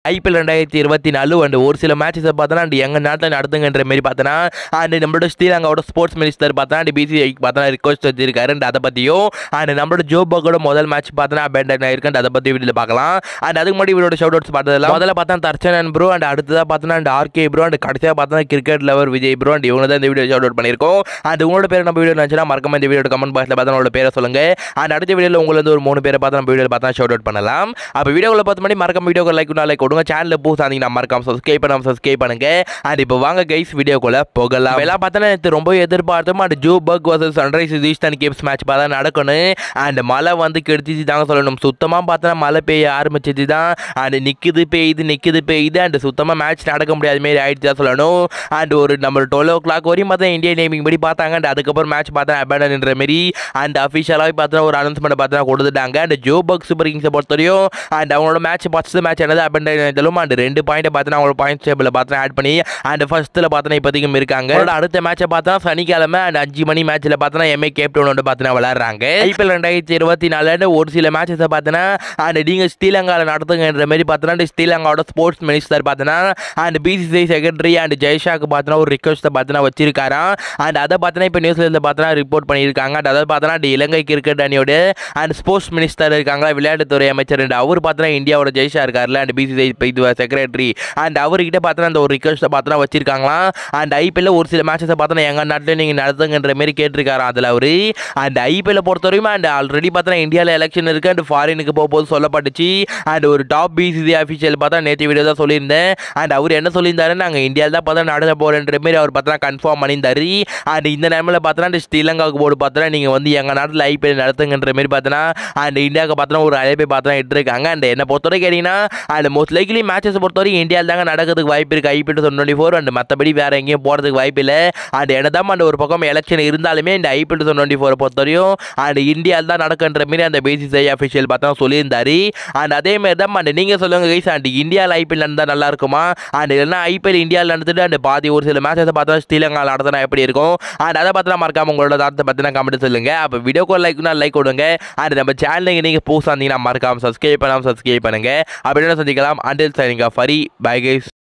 IPL ரெண்டாயிரத்தி இருபத்தி நாலு அண்ட் ஒரு சில மேட்சஸை பார்த்தோன்னா அண்ட் எங்கள் நாட்டில் நடத்துங்கன்ற மாதிரி பார்த்தோன்னா அண்ட் நம்மளோட ஸ்ரீலங்காவோட ஸ்போர்ட்ஸ் மினிஸ்டர் பார்த்தா அண்ட் பிசிஐக்கு பார்த்தோன்னா ரிக்வஸ்ட் வச்சிருக்காரு and அதை பற்றியும் அண்ட் நம்மளோட ஜோ பக்கோட முதல் மேட்ச் பார்த்தோன்னா அபேண்டன் ஆயிருக்கு and அதை பற்றி வீடியோவில் பார்க்கலாம் அண்ட் அதுக்கு முன்னாடி இவரோட ஷவுட் அவுட்ஸ் பார்த்ததில்ல முதல்ல பார்த்தா தர்ச்சனன் ப்ரோ அண்ட் அடுத்ததாக பார்த்தோன்னா அண்ட் ஆர்கே ப்ரோ அண்ட் கடைசியாக பார்த்தா cricket lover Vijay bro and இவங்க தான் இந்த வீடியோ ஷவுட் அவுட் பண்ணியிருக்கோம் அண்ட் உங்களோட பேர் நம்ம வீடியோ நினச்சுன்னா மறக்காம இந்த வீடியோ கமெண்ட் பாக்ஸில் பார்த்தா உங்களோட பேரை சொல்லுங்க அண்ட் அடுத்த வீடியோவில் உங்களுக்கு வந்து ஒரு மூணு பேரை பார்த்து நம்ம வீடியோவில் பார்த்தா ஷவுட் அவுட் பண்ணலாம் அப்போ வீடியோவில் பார்த்து மணி மறக்காம வீடியோக்கு லைக் லைக் கொடுங்க சேனலில் பூ சாந்திங்கன்னா மறக்காம சப்ஸ்கிரைப் பண்ணாம சப்ஸ்கிரைப் பண்ணுங்க அண்ட் இப்போ வாங்க கைஸ் வீடியோக்குள்ள போகலாம் எல்லாம் பார்த்தோன்னா நேற்று ரொம்ப எதிர்பார்த்தோம் and Joburg versus Sunrise Eastern Capes match பார்த்தா நடக்கணும் அண்ட் மழை வந்து கெடுத்துச்சு தாங்க சொல்லணும் சுத்தமாக பார்த்தோன்னா மழை பெய்ய ஆரம்பிச்சிச்சு தான் அண்ட் நிற்குது பெய்யுது நிற்குது பெய்யுது அண்ட் சுத்தமாக மேட்ச் நடக்க முடியாத மாரி ஆயிடுச்சு தான் சொல்லணும் அண்ட் ஒரு நம்ம டுவெல் ஓ கிளாக் வரையும் பார்த்தா இந்தியா நேமிங் படி பார்த்தாங்க அண்ட் அதுக்கப்புறம் மேட்ச் பார்த்தா அபேடன்ன்ற மாரி அண்ட் அஃபிஷியலாக பார்த்தா ஒரு அனௌன்ஸ்மெண்ட் பார்த்தா கொடுத்துட்டாங்க அண்ட் ஜோ பக் சூப்பர் கிங்ஸை பொறுத்தவரையும் அண்ட் அவங்களோட மேட்ச் ஃபஸ்ட்டு மேட்ச் என்னது அபேண்டன் அண்ட் ரெண்டு பாயிண்ட் பார்த்தா அவங்களோட பாயிண்ட் டேபிளில் பார்த்தா ஆட் பண்ணி அண்ட் ஃபர்ஸ்ட்டில் பார்த்தா இப்போதைக்கும் இருக்காங்க அவங்களோட அடுத்த மேட்சை பார்த்தா சனிக்கிழமை அண்ட் அஞ்சு மணி மேட்ச்சில் பார்த்தா எம்ஏ கேப்டனோட பார்த்தா விளையாடுறாங்க ஐபிஎல் ரெண்டாயிரத்தி இருபத்தி நாலு ஒரு சில மேட்சஸை பார்த்தோன்னா அண்ட் நீங்கள் ஸ்ரீலங்காவில் நடத்துங்கன்ற மாதிரி பார்த்தோன்னா ஸ்ரீலங்காவோட ஸ்போர்ட்ஸ் மினிஸ்டர் பார்த்தோன்னா அண்ட் பிசிசிஐ செக்ரட்டரி அண்ட் ஜெய்ஷாக்கு பார்த்தோன்னா ஒரு ரிக்வஸ்ட்டை பார்த்தோன்னா வச்சிருக்காராம் அண்ட் அதை பார்த்தோன்னா இப்போ நியூஸ்லேருந்து பார்த்தோன்னா ரிப்போர்ட் பண்ணியிருக்காங்க அண்ட் அதாவது பார்த்தோன்னா அந்த இலங்கை கிரிக்கெட் அணியோட அண்ட் ஸ்போர்ட்ஸ் மினிஸ்டர் இருக்காங்களா விளையாட்டுத்துறை அமைச்சர் and அவர் பார்த்தோன்னா இந்தியாவோட ஜெய்ஷா இருக்கார்ல அண்ட் பிசிசிஐ இது செக்ரட்டரி அண்ட் அவர்கிட்ட பார்த்தோன்னா அந்த ஒரு ரிக்வஸ்ட்டை பார்த்தோன்னா வச்சிருக்காங்களாம் அண்ட் ஐபிஎல்ல ஒரு சில மேட்சஸை பார்த்தோன்னா எங்கள் நாட்டில் நீங்கள் நடத்துங்கன்ற மாதிரி கேட்டிருக்காராம் அதில் அவர் அண்ட் ஐபிஎல்ல பொறுத்தவரையும் அண்ட் ஆல்ரெடி பார்த்தோன்னா இந்தியாவில் எலெக்ஷன் இருக்குது அண்ட் ஃபாரினுக்கு போக போது சொல்லப்பட்டுச்சு அண்ட் ஒரு டாப் பிசிசி அஃபிஷியல் பார்த்தா நேற்று வீடியோ தான் சொல்லியிருந்தேன் அண்ட் அவர் என்ன சொல்லியிருந்தாரு நாங்கள் இந்தியாவில் தான் பார்த்தா நடத்த போகிறேன்ற மாதிரி அவர் பார்த்தா கன்ஃபார்ம் பண்ணியிருந்தாரு அண்ட் இந்த நேரத்தில் பார்த்தோன்னா ஸ்ரீலங்காவுக்கு போர்டு பார்த்தோன்னா நீங்கள் வந்து எங்கள் நாட்டில் ஐபிஎல் நடத்துங்கன்ற மாதிரி பார்த்தோன்னா அண்ட் இந்தியாவுக்கு பார்த்தோன்னா ஒரு அழைப்பை பார்த்தா இட்டுருக்காங்க அண்ட் என்னை பொறுத்தவரை கேட்டிங்கன்னா அண்ட் மோஸ்ட் லைக்லி மேட்சஸ் பொறுத்தவரைக்கும் இந்தியாவில் தாங்க நடக்கிறதுக்கு வாய்ப்பு இருக்குது ஐபிஎல் டுவெண்ட்டி ஃபோர் அண்ட் மற்றபடி வேறு எங்கேயும் போகிறதுக்கு வாய்ப்பு இல்லை அண்ட் என்னதான் அந்த ஒரு பக்கம் எலெக்ஷன் இருந்தாலுமே இந்த ஐபிஎல் டுவெண்ட்டி ஃபோரை பொறுத்தவரையும் அண்ட் இந்தியாவில் தான் நடக்குன்ற மாதிரி அந்த பிசிசிஐ அஃபிஷியல் பார்த்தா சொல்லியிருந்தாரு அண்ட் அதே மாதிரி தான் அண்ட் நீங்கள் சொல்லுங்கள் கைஸ் அண்ட் இந்தியாவில் ஐபிஎல் நடந்தால் நல்லா இருக்குமா அண்ட் இல்லைன்னா ஐபிஎல் இந்தியாவில் நடந்துட்டு அண்ட் பாதி ஒரு சில மேட்சஸை பார்த்தா ஸ்ரீலங்காவில் நடத்தினா எப்படி இருக்கும் அண்ட் அதை பார்த்தா மறக்காம உங்களோட தாரத்தை பற்றினா கமெண்ட் சொல்லுங்க அப்போ வீடியோக்கு லைக்னா லைக் கொடுங்க அண்ட் நம்ம சேனலுக்கு நீங்கள் புதுசாக இருந்தீங்கன்னா மறக்காம சப்ஸ்கிரைப் பண்ணாமல் சப்ஸ்கிரைப் பண்ணுங்க அப்படின்னு சந்திக்கலாம் அண்டில் சைனிங் ஆஃப் ஃபரி பை கைஸ்